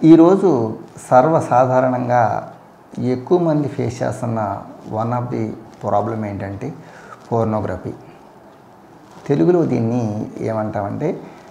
ఈరోజు సర్వసాధారణంగా ఎక్కువ మంది ఫేస్ చేస్తున్న వన్ ఆఫ్ ది ప్రాబ్లం ఏంటంటే పోర్నోగ్రఫీ తెలుగులో దీన్ని ఏమంటామంటే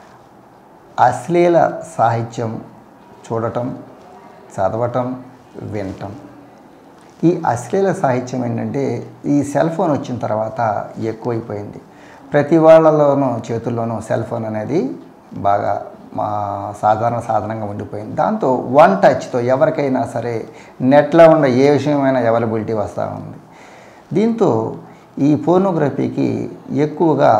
అశ్లీల సాహిత్యం చూడటం చదవటం వినటం ఈ అశ్లీల సాహిత్యం ఏంటంటే ఈ సెల్ ఫోన్ వచ్చిన తర్వాత ఎక్కువైపోయింది ప్రతి వాళ్ళలోనూ చేతుల్లోనూ సెల్ ఫోన్ అనేది బాగా మా సాధారణ సాధనంగా ఉండిపోయింది దాంతో వన్ టచ్తో ఎవరికైనా సరే నెట్లో ఉన్న ఏ విషయమైనా అవైలబిలిటీ వస్తూ ఉంది దీంతో ఈ పోర్నోగ్రఫీకి ఎక్కువగా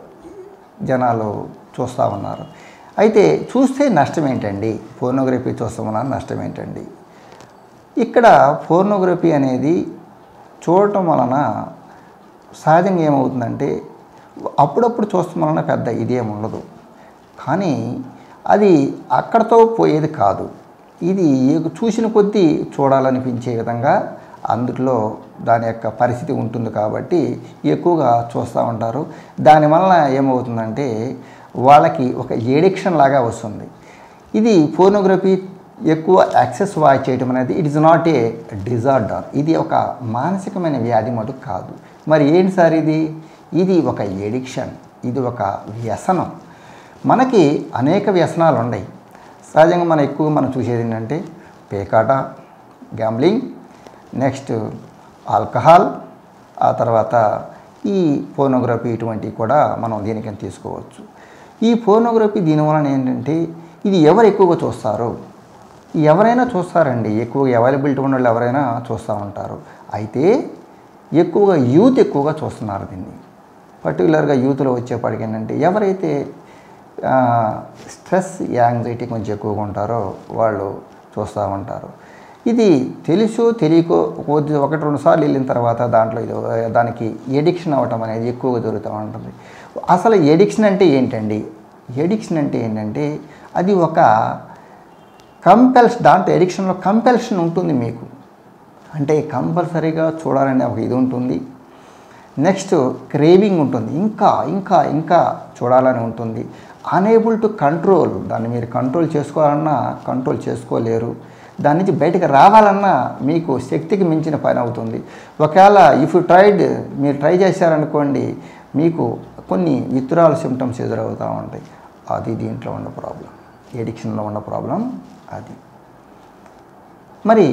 జనాలు చూస్తూ ఉన్నారు అయితే చూస్తే నష్టం ఏంటండి పోర్నోగ్రఫీ చూస్తామన్నా నష్టం ఏంటండి ఇక్కడ పోర్నోగ్రఫీ అనేది చూడటం వలన సహజంగా ఏమవుతుందంటే అప్పుడప్పుడు చూస్తాం వలన పెద్ద ఇదేం ఉండదు కానీ అది అక్కడతో పోయేది కాదు ఇది చూసిన కొద్దీ చూడాలనిపించే విధంగా అందులో దాని యొక్క పరిస్థితి ఉంటుంది కాబట్టి ఎక్కువగా చూస్తూ ఉంటారు దానివల్ల ఏమవుతుందంటే వాళ్ళకి ఒక ఎడిక్షన్ లాగా వస్తుంది ఇది పోర్నోగ్రఫీ ఎక్కువ యాక్సెస్ వాచ్ చేయడం అనేది it is not a disorder ఇది ఒక మానసికమైన వ్యాధి మటుకు కాదు మరి ఏంటి సార్ ఇది ఇది ఒక ఎడిక్షన్ ఇది ఒక వ్యసనం మనకి అనేక వ్యసనాలు ఉన్నాయి సహజంగా మనం ఎక్కువ మనం చూసేది ఏంటంటే పేకాట గ్యాంబ్లింగ్ నెక్స్ట్ ఆల్కహాల్ ఆ తర్వాత ఈ పోర్నోగ్రఫీ ఇటువంటివి కూడా మనం దీనికి తీసుకోవచ్చు ఈ పోర్నోగ్రఫీ దీనివలన ఏంటంటే ఇది ఎవరు ఎక్కువగా చూస్తారు ఎవరైనా చూస్తారండి ఎక్కువగా అవైలబిలిటీ ఉన్న వాళ్ళు ఎవరైనా చూస్తూ ఉంటారు అయితే ఎక్కువగా యూత్ ఎక్కువగా చూస్తున్నారు దీన్ని పర్టికులర్గా యూత్లో వచ్చేప్పటికి ఏంటంటే ఎవరైతే స్ట్రెస్ యాంగ్జైటీ కొంచెం ఎక్కువగా ఉంటారో వాళ్ళు చూస్తూ ఉంటారు ఇది తెలుసో తెలియకో కొద్ది ఒకటి రెండు సార్లు వెళ్ళిన తర్వాత దాంట్లో ఇది దానికి ఎడిక్షన్ అవ్వటం అనేది ఎక్కువగా జరుగుతూ ఉంటుంది అసలు ఎడిక్షన్ అంటే ఏంటండి ఎడిక్షన్ అంటే ఏంటంటే అది ఒక కంపెల్స్ దాంట్లో ఎడిక్షన్లో కంపెల్షన్ ఉంటుంది మీకు అంటే కంపల్సరీగా చూడాలనే ఒక ఇది ఉంటుంది నెక్స్ట్ క్రేవింగ్ ఉంటుంది ఇంకా ఇంకా ఇంకా చూడాలని ఉంటుంది అనేబుల్ టు కంట్రోల్ దాన్ని మీరు కంట్రోల్ చేసుకోవాలన్నా కంట్రోల్ చేసుకోలేరు దాని నుంచి బయటకు రావాలన్నా మీకు శక్తికి మించిన పని అవుతుంది ఒకవేళ ఇఫ్ యు ట్రైడ్ మీరు ట్రై చేశారనుకోండి మీకు కొన్ని విత్తురాల సిమ్టమ్స్ ఎదురవుతూ ఉంటాయి అది దీంట్లో ఉన్న ప్రాబ్లం ఎడిక్షన్లో ఉన్న ప్రాబ్లం అది మరి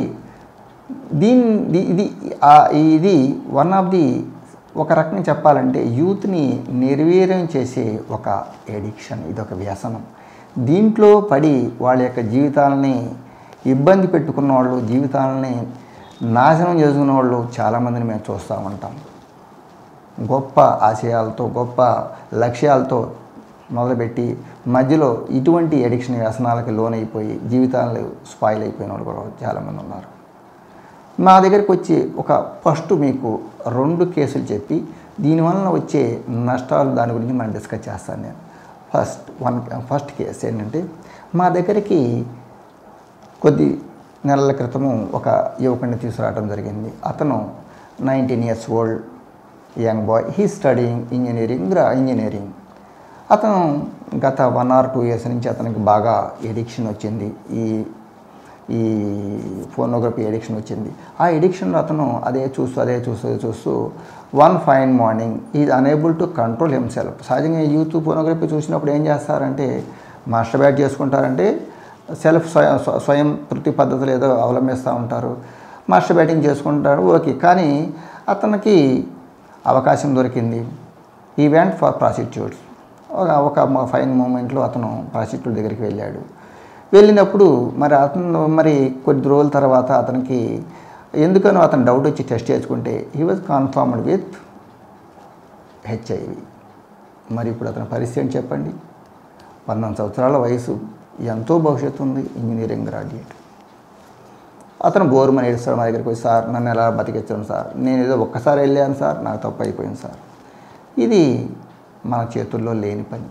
దీని ఇది ఇది వన్ ఆఫ్ ది ఒక రకంగా చెప్పాలంటే యూత్ని నిర్వీర్యం చేసే ఒక ఎడిక్షన్ ఇది ఒక వ్యసనం దీంట్లో పడి వాళ్ళ యొక్క జీవితాలని ఇబ్బంది పెట్టుకున్న వాళ్ళు జీవితాలని నాశనం చేసుకున్న వాళ్ళు చాలామందిని మేము చూస్తూ ఉంటాం గొప్ప ఆశయాలతో గొప్ప లక్ష్యాలతో మొదలుపెట్టి మధ్యలో ఇటువంటి ఎడిక్షన్ వ్యసనాలకి లోనైపోయి జీవితాలు స్పాయిల్ అయిపోయిన వాళ్ళు కూడా చాలామంది ఉన్నారు మా దగ్గరికి వచ్చి ఒక ఫస్ట్ మీకు రెండు కేసులు చెప్పి దీనివల్ల వచ్చే నష్టాలు దాని గురించి మనం డిస్కస్ చేస్తాను నేను ఫస్ట్ వన్ ఫస్ట్ కేసు ఏంటంటే మా దగ్గరికి కొద్ది నెలల క్రితము ఒక యువకుడిని తీసుకురావడం జరిగింది అతను nineteen years old young boy he studying engineering engineering అతను గత వన్ ఆర్ టూ ఇయర్స్ నుంచి అతనికి బాగా ఎడిక్షన్ వచ్చింది ఈ ఈ ఫోనోగ్రఫీ ఎడిక్షన్ వచ్చింది ఆ ఎడిక్షన్లో అతను అదే చూస్తూ అదే చూస్తూ చూస్తూ one fine morning is unable to control himself సహజంగా యూత్ ఫోనోగ్రఫీ చూసినప్పుడు ఏం చేస్తారంటే మాస్టర్ బ్యాట్ చేసుకుంటారంటే సెల్ఫ్ స్వయం స్వయం తృప్తి పద్ధతులు ఏదో అవలంబిస్తూ ఉంటారు మాస్టర్ బ్యాటింగ్ చేసుకుంటారు ఓకే కానీ అతనికి అవకాశం దొరికింది ఈ వెంట్ ఫర్ ప్రాసిక్యూట్స్ ఒక ఒక ఫైన్ మూమెంట్లో అతను ప్రాసిక్యూట్ దగ్గరికి వెళ్ళాడు వెళ్ళినప్పుడు మరి అతను మరి కొద్ది రోజుల తర్వాత అతనికి ఎందుకనో అతను డౌట్ వచ్చి టెస్ట్ చేసుకుంటే he was confirmed with HIV మరి ఇప్పుడు అతని పరిస్థితి ఏంటి చెప్పండి పన్నెండు సంవత్సరాల వయసు ఎంతో భవిష్యత్తు ఉంది ఇంజనీరింగ్ గ్రాడ్యుయేట్ అతను బోర్మని ఏడుస్తాడు మా దగ్గరికి వచ్చి సార్ నన్ను ఎలా బతికించాను సార్ నేను ఏదో ఒక్కసారి వెళ్ళాను సార్ నాకు తప్పు అయిపోయింది సార్ ఇది మన చేతుల్లో లేని పని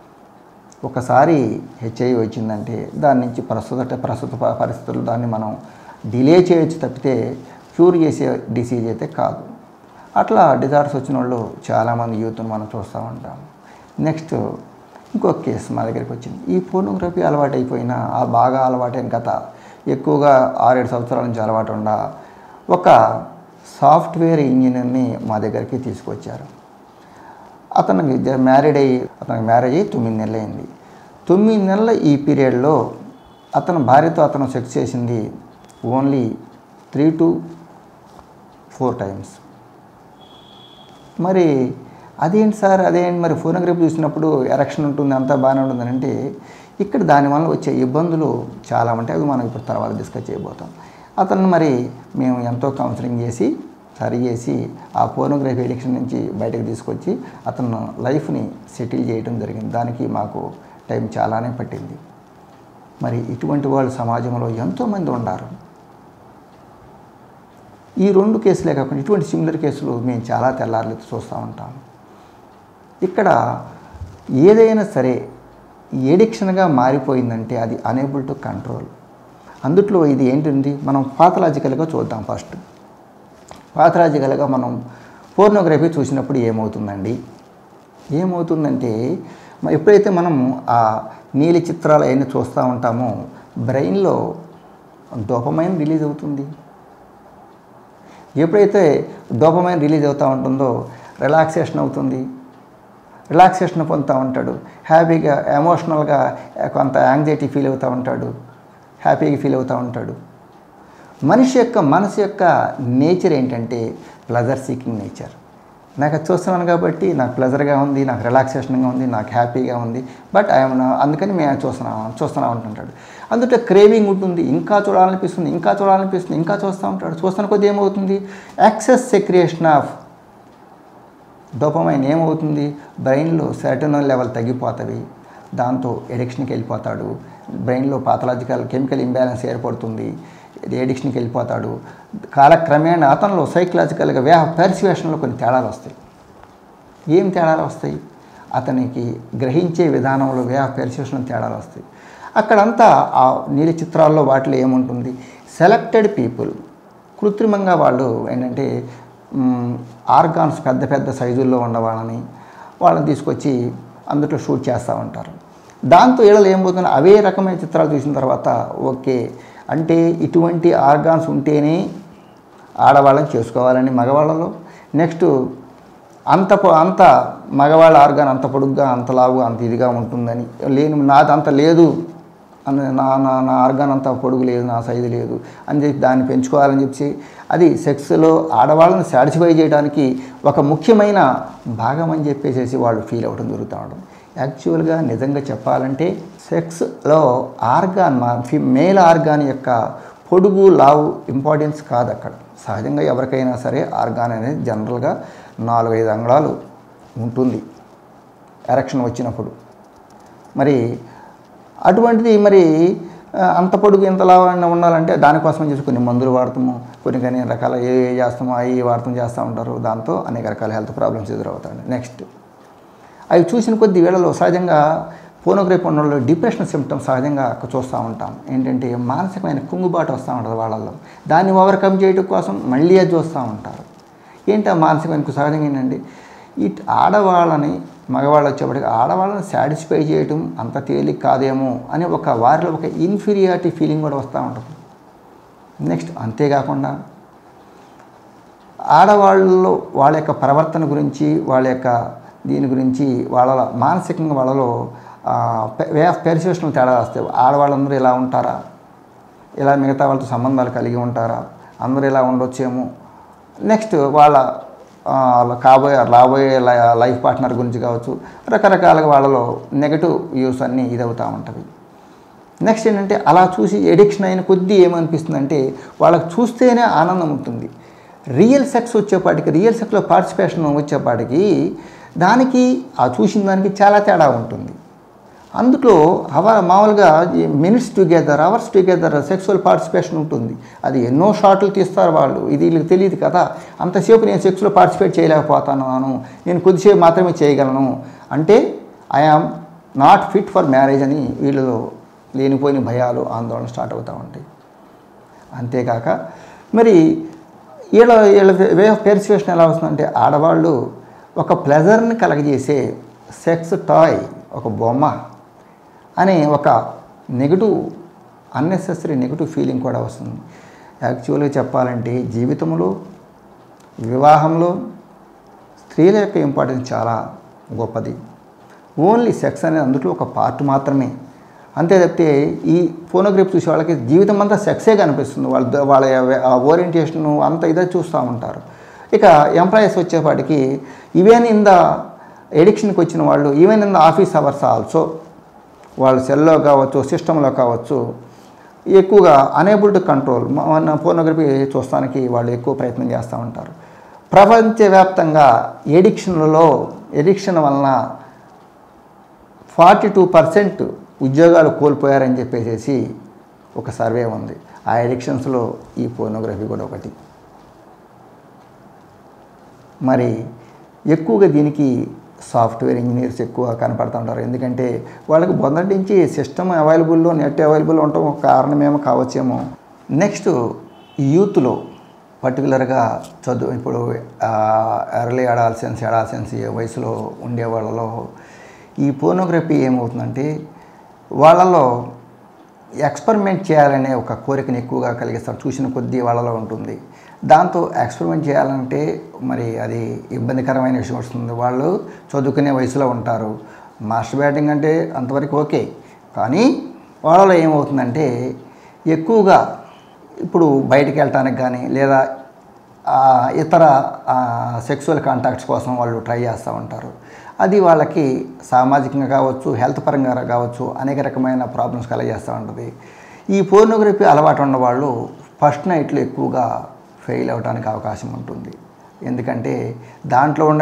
ఒకసారి హెచ్ఐవి వచ్చిందంటే దాని నుంచి ప్రస్తుత ప్రస్తుత పరిస్థితుల్లో దాన్ని మనం డిలే చేయొచ్చు తప్పితే క్యూర్ చేసే డిసీజ్ అయితే కాదు అట్లా డిజార్డర్స్ వచ్చిన వాళ్ళు చాలామంది యూత్ని మనం చూస్తూ ఉంటాం నెక్స్ట్ ఇంకొక కేసు మా దగ్గరికి వచ్చింది ఈ పోర్నోగ్రఫీ అలవాటు అయిపోయిన ఆ బాగా అలవాటైన గత ఎక్కువగా ఆరేడు సంవత్సరాల నుంచి అలవాటు ఉండ ఒక సాఫ్ట్వేర్ ఇంజనీర్ని మా దగ్గరికి తీసుకొచ్చారు అతనికి జ- మ్యారీడ్ అయ్యి అతనికి మ్యారేజ్ అయ్యి తొమ్మిది నెలలు అయింది తొమ్మిది నెలల ఈ పీరియడ్లో అతను భార్యతో అతను సెక్స్ చేసింది only three two four times మరి అదేంటి సార్ అదేంటి మరి ఫోనోగ్రఫీ చూసినప్పుడు ఎరక్షన్ ఉంటుంది అంతా బాగానే ఉంటుంది అంటే ఇక్కడ దానివల్ల వచ్చే ఇబ్బందులు చాలా ఉంటాయి అవి మనం ఇప్పుడు తర్వాత డిస్కస్ చేయబోతాం అతను మరి మేము ఎంతో కౌన్సిలింగ్ చేసి సరి చేసి ఆ ఫోనోగ్రఫీ ఎడిక్షన్ నుంచి బయటకు తీసుకొచ్చి అతను లైఫ్ని సెటిల్ చేయడం జరిగింది దానికి మాకు టైం చాలానే పట్టింది మరి ఇటువంటి వాళ్ళు సమాజంలో ఎంతోమంది ఉన్నారు ఈ రెండు కేసులే కాకుండా ఇటువంటి సిమిలర్ కేసులు మేము చాలా తెల్లారులు చూస్తూ ఉంటాం ఇక్కడ ఏదైనా సరే ఎడిక్షన్గా మారిపోయిందంటే అది అనేబుల్ టు కంట్రోల్ అందుట్లో ఇది ఏంటండి మనం పాథలాజికల్గా చూద్దాం ఫస్ట్ పాథలాజికల్గా మనం పోర్నోగ్రఫీ చూసినప్పుడు ఏమవుతుందండి ఏమవుతుందంటే మ- ఎప్పుడైతే మనం ఆ నీలి చిత్రాలు అవన్నీ చూస్తూ ఉంటామో బ్రెయిన్లో డోపమైన్ రిలీజ్ అవుతుంది ఎప్పుడైతే డోపమైన్ రిలీజ్ అవుతూ ఉంటుందో రిలాక్సేషన్ అవుతుంది రిలాక్సేషన్ పొందుతూ ఉంటాడు హ్యాపీగా ఎమోషనల్గా కొంత యాంగ్జైటీ ఫీల్ అవుతూ ఉంటాడు హ్యాపీగా ఫీల్ అవుతూ ఉంటాడు మనిషి యొక్క మనసు యొక్క నేచర్ ఏంటంటే ప్లెజర్ సీకింగ్ నేచర్ నాకు అది చూస్తున్నాను కాబట్టి నాకు ప్లెజర్గా ఉంది నాకు రిలాక్సేషన్గా ఉంది నాకు హ్యాపీగా ఉంది బట్ ఐఎమ్ అందుకని మేము చూస్తున్నాం చూస్తున్నాం అంటుంటాడు అందుకే క్రేవింగ్ ఉంటుంది ఇంకా చూడాలనిపిస్తుంది ఇంకా చూడాలనిపిస్తుంది ఇంకా చూస్తూ ఉంటాడు చూస్తున్న కొద్దీ ఏమవుతుంది యాక్సెస్ సెక్రియేషన్ ఆఫ్ డోపమైన్ ఏమవుతుంది బ్రెయిన్లో సెరటోనిన్ లెవెల్ తగ్గిపోతుంది దాంతో ఎడిక్షన్కి వెళ్ళిపోతాడు బ్రెయిన్లో పాథలాజికల్ కెమికల్ ఇంబ్యాలెన్స్ ఏర్పడుతుంది ఇది ఎడిక్షన్కి వెళ్ళిపోతాడు కాలక్రమేణా అతనిలో సైకలాజికల్గా వే ఆఫ్ పెర్సివేషన్లో కొన్ని తేడాలు వస్తాయి ఏం తేడాలు వస్తాయి అతనికి గ్రహించే విధానంలో వే ఆఫ్ పెర్సివేషన్ తేడాలు వస్తాయి అక్కడంతా ఆ నీలి చిత్రాల్లో వాటిలో ఏముంటుంది సెలెక్టెడ్ పీపుల్ కృత్రిమంగా వాళ్ళు ఏంటంటే ఆర్గాన్స్ పెద్ద పెద్ద సైజుల్లో ఉన్నవాళ్ళని వాళ్ళని తీసుకొచ్చి అందులో షూట్ చేస్తూ ఉంటారు దాంతో వీళ్ళలో ఏమవుతుంది అవే రకమైన చిత్రాలు చూసిన తర్వాత ఓకే అంటే ఇటువంటి ఆర్గాన్స్ ఉంటేనే ఆడవాళ్ళని చేసుకోవాలని మగవాళ్ళలో నెక్స్ట్ అంత పొ- అంత మగవాళ్ళ ఆర్గాన్ అంత పొడుగ్గా అంత లావు అంత ఇదిగా ఉంటుందని లేని నాది అంత లేదు అని నా నా నా ఆర్గాన్ అంత పొడుగు లేదు నా సైజు లేదు అని చెప్పి దాన్ని పెంచుకోవాలని చెప్పి అది సెక్స్లో ఆడవాళ్ళని సాటిస్ఫై చేయడానికి ఒక ముఖ్యమైన భాగం అని చెప్పేసేసి వాళ్ళు ఫీల్ అవ్వడం జరుగుతూ ఉంటుంది యాక్చువల్గా నిజంగా చెప్పాలంటే సెక్స్లో ఆర్గాన్ మా ఫి మేల్ ఆర్గాన్ యొక్క పొడుగు లావు ఇంపార్టెన్స్ కాదు అక్కడ సహజంగా ఎవరికైనా సరే ఆర్గాన్ అనేది జనరల్గా నాలుగైదు అంగుళాలు ఉంటుంది ఎరక్షన్ వచ్చినప్పుడు మరి అటువంటిది మరి ఆ, అంత పొడుగు ఇంతలా ఉండాలంటే దానికోసం చేసి కొన్ని మందులు వాడతాము కొన్ని కొన్ని రకాల ఏ ఏ చేస్తామో అవి వాడతాం చేస్తూ ఉంటారు దాంతో అనేక రకాల హెల్త్ ప్రాబ్లమ్స్ ఎదురవుతాయి నెక్స్ట్ అవి చూసిన కొద్ది వేళలో సహజంగా ఫోనోగ్రఫీ ఉన్న వాళ్ళు డిప్రెషన్ సిమ్టమ్స్ సహజంగా చూస్తూ ఉంటాం ఏంటంటే మానసికమైన కుంగుబాటు వస్తూ ఉంటుంది వాళ్ళల్లో దాన్ని ఓవర్కమ్ చేయడం కోసం మళ్ళీ అది చూస్తూ ఉంటారు ఏంటి ఆ మానసికమైన సహజంగా ఏంటంటే ఈ ఆడవాళ్ళని మగవాళ్ళు వచ్చేప్పటికి ఆడవాళ్ళని సాటిస్ఫై చేయటం అంత తేలిక కాదేమో అని ఒక వారిలో ఒక ఇన్ఫీరియారిటీ ఫీలింగ్ కూడా వస్తూ ఉంటుంది నెక్స్ట్ అంతేకాకుండా ఆడవాళ్ళలో వాళ్ళ యొక్క ప్రవర్తన గురించి వాళ్ళ యొక్క దీని గురించి వాళ్ళ మానసికంగా వాళ్ళలో వే ఆఫ్ పెర్సివేషన్ తేడా వస్తాయి ఆడవాళ్ళందరూ ఇలా ఉంటారా ఇలా మిగతా వాళ్ళతో సంబంధాలు కలిగి ఉంటారా అందరూ ఇలా ఉండొచ్చేమో నెక్స్ట్ వాళ్ళ ఆ, వాళ్ళ కాబోయే రాబోయే లై- లైఫ్ పార్ట్నర్ గురించి కావచ్చు రకరకాలుగా వాళ్ళలో నెగటివ్ వ్యూస్ అన్నీ ఇదవుతూ ఉంటవి నెక్స్ట్ ఏంటంటే అలా చూసి ఎడిక్షన్ అయిన కొద్దీ ఏమనిపిస్తుందంటే వాళ్ళకి చూస్తేనే ఆనందం ఉంటుంది రియల్ సెక్స్ వచ్చేపాటికి రియల్ సెక్స్లో పార్టిసిపేషన్ వచ్చేపాటికి దానికి ఆ చూసిన దానికి చాలా తేడా ఉంటుంది అందులో అవ మామూలుగా minutes together hours together sexual participation ఉంటుంది అది ఎన్నో షాట్లు తీస్తారు వాళ్ళు ఇది వీళ్ళకి తెలియదు కదా అంతసేపు నేను సెక్స్లో పార్టిసిపేట్ చేయలేకపోతున్నాను నేను కొద్దిసేపు మాత్రమే చేయగలను అంటే I am not fit for marriage అని వీళ్ళలో లేనిపోయిన భయాలు ఆందోళన స్టార్ట్ అవుతూ ఉంటాయి అంతేకాక మరి వీళ్ళ వీళ్ళ వే ఆఫ్ పెర్సివేషన్ ఎలా వస్తుందంటే ఆడవాళ్ళు ఒక ప్లెజర్ని కలగజేసే సెక్స్ టాయ్ ఒక బొమ్మ అనే ఒక నెగిటివ్ అన్నెసెసరీ నెగిటివ్ ఫీలింగ్ కూడా వస్తుంది యాక్చువల్గా చెప్పాలంటే జీవితంలో వివాహంలో స్త్రీల యొక్క ఇంపార్టెన్స్ చాలా గొప్పది ఓన్లీ సెక్స్ అనేది అందులో ఒక పార్ట్ మాత్రమే అంతే తప్పితే ఈ ఫోనోగ్రఫీ చూసే వాళ్ళకి జీవితం అంతా సెక్సే కనిపిస్తుంది వాళ్ళ వాళ్ళ ఓరియంటేషన్ అంతా ఇదే చూస్తూ ఉంటారు ఇక ఎంప్లాయీస్ వచ్చేపాటికి ఈవెన్ ఇన్ ద ఎడిక్షన్కి వచ్చిన వాళ్ళు even in the office hours also వాళ్ళ సెల్లో కావచ్చు సిస్టంలో కావచ్చు ఎక్కువగా అనేబుల్ టు కంట్రోల్ మన ఫోనోగ్రఫీ చూస్తానికి వాళ్ళు ఎక్కువ ప్రయత్నం చేస్తూ ఉంటారు ప్రపంచవ్యాప్తంగా ఎడిక్షన్లలో ఎడిక్షన్ వలన ఫార్టీ టూ పర్సెంట్ ఉద్యోగాలు కోల్పోయారని చెప్పేసి ఒక సర్వే ఉంది ఆ ఎడిక్షన్స్లో ఈ ఫోనోగ్రఫీ కూడా ఒకటి మరి ఎక్కువగా దీనికి సాఫ్ట్వేర్ ఇంజనీర్స్ ఎక్కువ కనపడుతుంటారు ఎందుకంటే వాళ్ళకి మొదటి నుంచి సిస్టమ్ అవైలబుల్లో నెట్ అవైలబుల్ ఉండటం ఒక కారణమేమో కావచ్చేమో నెక్స్ట్ యూత్లో పర్టికులర్గా చదువు ఇప్పుడు ఎర్లీ అడాల్సెన్స్ అడాల్సెన్స్ వయసులో ఉండే వాళ్ళలో ఈ పోనోగ్రఫీ ఏమవుతుందంటే వాళ్ళలో ఎక్స్పెరిమెంట్ చేయాలనే ఒక కోరికను ఎక్కువగా కలిగిస్తారు చూసిన కొద్దీ వాళ్ళలో ఉంటుంది దాంతో ఎక్స్పెరిమెంట్ చేయాలంటే మరి అది ఇబ్బందికరమైన విషయం వస్తుంది వాళ్ళు చదువుకునే వయసులో ఉంటారు మాస్టర్ బ్యాటింగ్ అంటే అంతవరకు ఓకే కానీ వాళ్ళలో ఏమవుతుందంటే ఎక్కువగా ఇప్పుడు బయటికి వెళ్ళటానికి కానీ లేదా ఆ, ఇతర సెక్సువల్ కాంటాక్ట్స్ కోసం వాళ్ళు ట్రై చేస్తూ ఉంటారు అది వాళ్ళకి సామాజికంగా కావచ్చు హెల్త్ పరంగా కావచ్చు అనేక రకమైన ప్రాబ్లమ్స్ కలగజేస్తూ ఉంటుంది ఈ పోర్నోగ్రఫీ అలవాటు ఉన్న వాళ్ళు ఫస్ట్ నైట్లో ఎక్కువగా ఫెయిల్ అవడానికి అవకాశం ఉంటుంది ఎందుకంటే దాంట్లో ఉన్న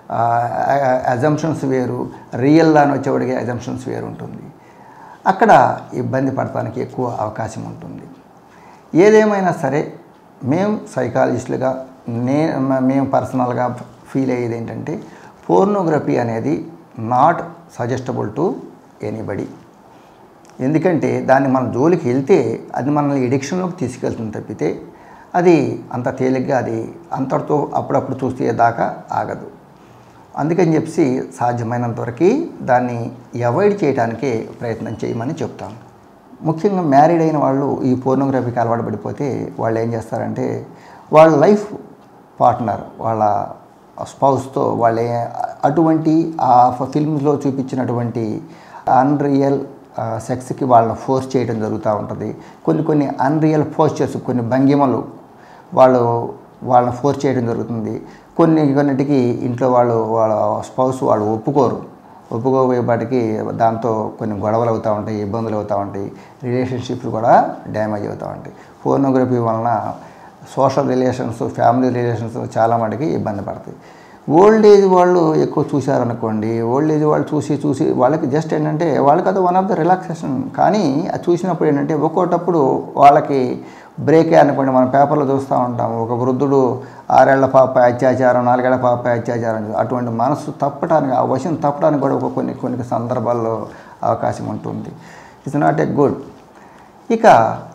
అజంప్షన్స్ వేరు రియల్ అని వచ్చేవాడికి అజంప్షన్స్ వేరు ఉంటుంది అక్కడ ఇబ్బంది పడటానికి ఎక్కువ అవకాశం ఉంటుంది ఏదేమైనా సరే మేము సైకాలజిస్టులుగా నే మ- మేము పర్సనల్గా ఫీల్ అయ్యేది ఏంటంటే పోర్నోగ్రఫీ అనేది నాట్ సజెస్టబుల్ టు ఎనీబడి ఎందుకంటే దాన్ని మన జోలికి వెళ్తే అది మనల్ని ఎడిక్షన్లోకి తీసుకెళ్తుంది తప్పితే అది అంత తేలిగ్గా అది అంతటితో అప్పుడప్పుడు చూస్తే దాకా ఆగదు అందుకని చెప్పి సాధ్యమైనంత వరకు దాన్ని అవాయిడ్ చేయడానికే ప్రయత్నం చేయమని చెప్తాను ముఖ్యంగా మ్యారీడ్ అయిన వాళ్ళు ఈ పోర్నోగ్రఫీకి అలవాటు పడిపోతే వాళ్ళు ఏం చేస్తారంటే వాళ్ళ లైఫ్ పార్ట్నర్ వాళ్ళ స్పౌస్తో వాళ్ళే అటువంటి ఆ ఫిల్మ్స్లో చూపించినటువంటి అన్రియల్ సెక్స్కి వాళ్ళని ఫోర్స్ చేయడం జరుగుతూ ఉంటుంది కొన్ని కొన్ని అన్రియల్ పోస్చర్స్ కొన్ని భంగిమలు వాళ్ళు వాళ్ళని ఫోర్స్ చేయడం జరుగుతుంది కొన్ని కొన్నిటికి ఇంట్లో వాళ్ళు వాళ్ళ స్పౌస్ వాళ్ళు ఒప్పుకోరు ఒప్పుకోబోయేపాటికి దాంతో కొన్ని గొడవలు అవుతూ ఉంటాయి ఇబ్బందులు అవుతూ ఉంటాయి రిలేషన్షిప్లు కూడా డ్యామేజ్ అవుతూ ఉంటాయి ఫోర్నోగ్రఫీ వలన సోషల్ రిలేషన్స్ ఫ్యామిలీ రిలేషన్స్ చాలా మటుకి ఇబ్బంది పడతాయి ఓల్డ్ ఏజ్ వాళ్ళు ఎక్కువ చూశారనుకోండి ఓల్డ్ ఏజ్ వాళ్ళు చూసి చూసి వాళ్ళకి జస్ట్ ఏంటంటే వాళ్ళకి అది వన్ ఆఫ్ ద రిలాక్సేషన్ కానీ అది చూసినప్పుడు ఏంటంటే ఒక్కోటప్పుడు వాళ్ళకి బ్రేకే అనుకోండి మనం పేపర్లో చూస్తూ ఉంటాం ఒక వృద్ధుడు ఆరేళ్ల పాప అత్యాచారం నాలుగేళ్ల పాప అత్యాచారం అటువంటి మనసు తప్పడానికి ఆ వశం తప్పడానికి కూడా ఒక కొన్ని కొన్ని సందర్భాల్లో అవకాశం ఉంటుంది ఇట్స్ నాట్ ఎ గుడ్ ఇక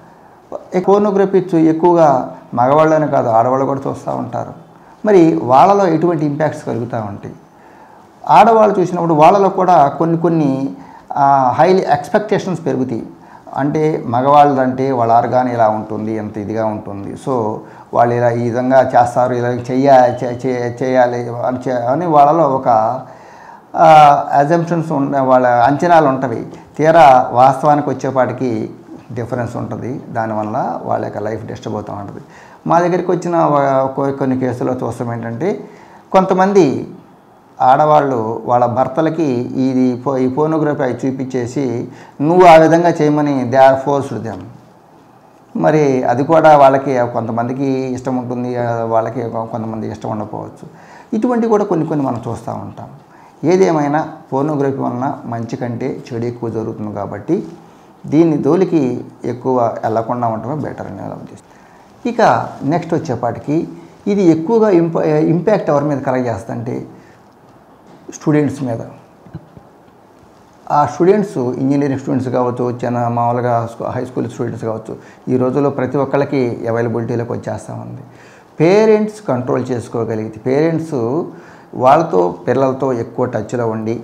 ఫోనోగ్రఫీ చూ- ఎక్కువగా మగవాళ్ళనే కాదు ఆడవాళ్ళు కూడా చూస్తూ ఉంటారు మరి వాళ్ళలో ఎటువంటి ఇంపాక్ట్స్ కలుగుతూ ఉంటాయి ఆడవాళ్ళు చూసినప్పుడు వాళ్ళలో కూడా కొన్ని కొన్ని హైలీ ఎక్స్పెక్టేషన్స్ పెరుగుతాయి అంటే మగవాళ్ళదంటే వాళ్ళ ఆర్గాన్ ఇలా ఉంటుంది ఎంత ఇదిగా ఉంటుంది సో వాళ్ళు ఇలా ఈ విధంగా చేస్తారు ఇలా చెయ్య చే- చే- చేయాలి అని చే- అని వాళ్ళలో ఒక అజంప్షన్స్ ఉన్న వాళ్ళ అంచనాలు ఉంటవి తీరా వాస్తవానికి వచ్చేపాటికి డిఫరెన్స్ ఉంటుంది దానివల్ల వాళ్ళ యొక్క లైఫ్ డిస్టర్బ్ అవుతూ ఉంటుంది మా దగ్గరికి వచ్చిన వా- కొ- కొన్ని కేసుల్లో చూస్తాం ఏంటంటే కొంతమంది ఆడవాళ్ళు వాళ్ళ భర్తలకి ఇది ఫో ఈ ఫోనోగ్రఫీ అవి చూపించేసి నువ్వు ఆ విధంగా చేయమని దే ఆర్ ఫోర్స్డ్ దెమ్ మరి అది కూడా వాళ్ళకి కొంతమందికి ఇష్టం ఉంటుంది ఆ, వాళ్ళకి కొంతమంది ఇష్టం ఉండకపోవచ్చు ఇటువంటివి కూడా కొన్ని కొన్ని మనం చూస్తూ ఉంటాం ఏదేమైనా పోర్నోగ్రఫీ వలన మంచి కంటే చెడు ఎక్కువ జరుగుతుంది కాబట్టి దీన్ని దోలికి ఎక్కువ వెళ్లకుండా ఉండటమే బెటర్ అని నా ఉద్దేశం ఇక నెక్స్ట్ వచ్చేపాటికి ఇది ఎక్కువగా ఇంప ఇంపాక్ట్ ఎవరి మీద కలగజేస్తుందంటే స్టూడెంట్స్ మీద ఆ స్టూడెంట్స్ ఇంజనీరింగ్ స్టూడెంట్స్ కావచ్చు చిన్న మామూలుగా స్కూ- హై స్కూల్ స్టూడెంట్స్ కావచ్చు ఈ రోజుల్లో ప్రతి ఒక్కళ్ళకి అవైలబిలిటీలోకి వచ్చేస్తూ ఉంది పేరెంట్స్ కంట్రోల్ చేసుకోగలిగితే పేరెంట్స్ వాళ్ళతో పిల్లలతో ఎక్కువ టచ్లో ఉండి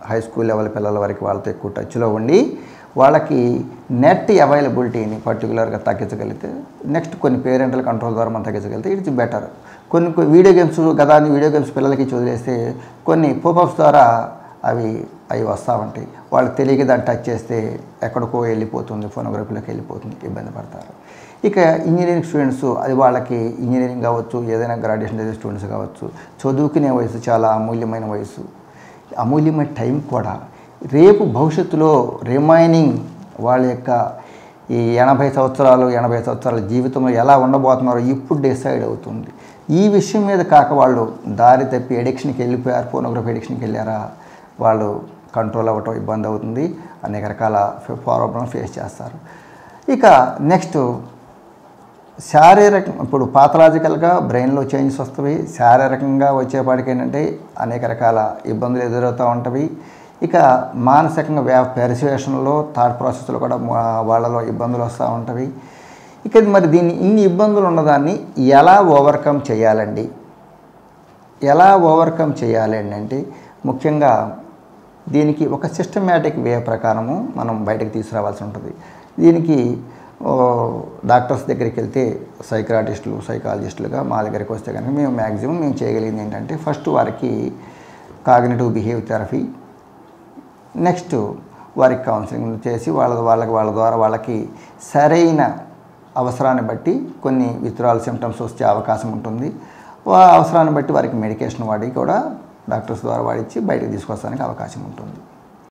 హై స్కూల్ లెవెల్ పిల్లల వరకు వాళ్ళతో ఎక్కువ టచ్లో ఉండి వాళ్ళకి నెట్ అవైలబిలిటీని పర్టికులర్గా తగ్గించగలిగితే నెక్స్ట్ కొన్ని పేరెంటల్ కంట్రోల్ ద్వారా మనం తగ్గించగలిగితే ఇట్స్ బెటర్ కొన్ని కొన్ని వీడియో గేమ్స్ కదా అని వీడియో గేమ్స్ పిల్లలకి వదిలేస్తే కొన్ని పోపప్స్ ద్వారా అవి అవి వస్తూ ఉంటాయి వాళ్ళకి తెలియక దాన్ని టచ్ చేస్తే ఎక్కడికో వెళ్ళిపోతుంది ఫోనోగ్రఫీలోకి వెళ్ళిపోతుంది ఇబ్బంది పడతారు ఇక ఇంజనీరింగ్ స్టూడెంట్స్ అది వాళ్ళకి ఇంజనీరింగ్ కావచ్చు ఏదైనా గ్రాడ్యుయేషన్ చేసే స్టూడెంట్స్ కావచ్చు చదువుకునే వయసు చాలా అమూల్యమైన వయసు అమూల్యమైన టైం కూడా రేపు భవిష్యత్తులో రిమైనింగ్ వాళ్ళ యొక్క ఈ ఎనభై సంవత్సరాలు ఎనభై సంవత్సరాల జీవితంలో ఎలా ఉండబోతున్నారో ఇప్పుడు డిసైడ్ అవుతుంది ఈ విషయం మీద కాక వాళ్ళు దారి తప్పి ఎడిక్షన్కి వెళ్ళిపోయారు ఫోనోగ్రఫీ ఎడిక్షన్కి వెళ్ళారా వాళ్ళు కంట్రోల్ అవ్వటం ఇబ్బంది అవుతుంది అనేక రకాల ప్రాబ్లం ఫేస్ చేస్తారు ఇక నెక్స్ట్ శారీరక ఇప్పుడు పాథలాజికల్గా బ్రెయిన్లో చేంజెస్ వస్తవి శారీరకంగా వచ్చేపాటికి ఏంటంటే అనేక రకాల ఇబ్బందులు ఎదురవుతూ ఉంటవి ఇక మానసికంగా వ్యా పెర్సువేషన్లో థాట్ ప్రాసెస్లో కూడా మా- వాళ్ళలో ఇబ్బందులు వస్తూ ఉంటవి ఇక మరి దీన్ని ఇన్ని ఇబ్బందులు ఉన్నదాన్ని ఎలా ఓవర్కమ్ చేయాలండి ఎలా ఓవర్కమ్ చేయాలి అంటే ముఖ్యంగా దీనికి ఒక సిస్టమేటిక్ వే ప్రకారము మనం బయటకు తీసుకురావాల్సి ఉంటుంది దీనికి ఓ, డాక్టర్స్ దగ్గరికి వెళ్తే సైక్రాటిస్టులు సైకాలజిస్టులుగా మా దగ్గరికి వస్తే కనుక మేము మ్యాక్సిమం మేము చేయగలిగింది ఏంటంటే ఫస్ట్ వారికి కాగ్నేటివ్ బిహేవ్ థెరపీ నెక్స్ట్ వారికి కౌన్సిలింగ్ చేసి వాళ్ళ వాళ్ళకి వాళ్ళ ద్వారా వాళ్ళకి సరైన అవసరాన్ని బట్టి కొన్ని విత్రాల్ సిమ్టమ్స్ వచ్చే అవకాశం ఉంటుంది ఆ అవసరాన్ని బట్టి వారికి మెడికేషన్ వాడి కూడా డాక్టర్స్ ద్వారా వాడిచ్చి బయటకు తీసుకొస్తానికి అవకాశం ఉంటుంది